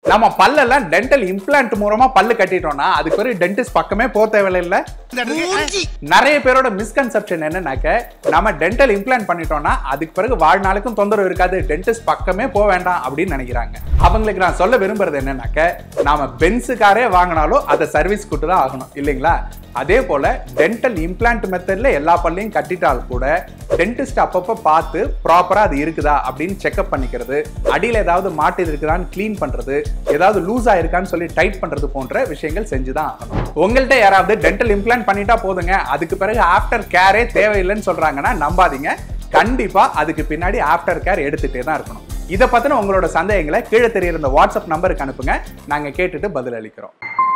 நம்ம பல்லெல்லாம் dental implant மூலமா பல்லு கட்டிட்டோம்னா அதுக்கு பிறகு டென்டிஸ்ட் பக்கமே போக தேவையில்லை நிறைய பேரோட மிஸ்கன்செப்ஷன் என்னன்னாக்க நம்ம டென்டல் இம்ப்ளான்ட் பண்ணிட்டோம்னா அதுக்கு பிறகு வாழ்நாளுக்கும் தொந்தரவு இருக்காது டென்டிஸ்ட் பக்கமே போக வேண்டாம் அப்படின்னு நினைக்கிறாங்க அவங்களுக்கு நான் சொல்ல விரும்புறது என்னன்னாக்க நாம பென்ஸு காரே வாங்கினாலும் அதை சர்வீஸ் கூட்டு தான் ஆகணும் இல்லைங்களா அதே போல டென்டல் இம்ப்ளான்ட் மெத்தட்ல எல்லா பல்லையும் கட்டிட்டால் கூட டென்டிஸ்ட் அப்பப்போ பார்த்து ப்ராப்பரா அது இருக்குதா அப்படின்னு செக்அப் பண்ணிக்கிறது அடியில் ஏதாவது மாட்டு இருக்குதான்னு க்ளீன் பண்றது ஏதாவது லூஸ் ஆயிருக்கான்னு சொல்லி டைட் பண்றது போன்ற விஷயங்கள் செஞ்சுதான் ஆகணும் உங்கள்கிட்ட யாராவது டென்டல் இம்ப்ளான்ட் பண்ணிட்டா போதுங்க அதுக்கு பிறகு ஆஃப்டர் கேரே தேவையில்லைன்னு சொல்றாங்கன்னா நம்பாதீங்க கண்டிப்பா அதுக்கு பின்னாடி ஆஃப்டர் கேர் எடுத்துட்டே தான் இருக்கணும் இதை பத்தின உங்களோட சந்தேகங்களை கீழே தெரியுற இந்த வாட்ஸ்அப் நம்பருக்கு அனுப்புங்க நாங்க கேட்டுட்டு பதில் அளிக்கிறோம்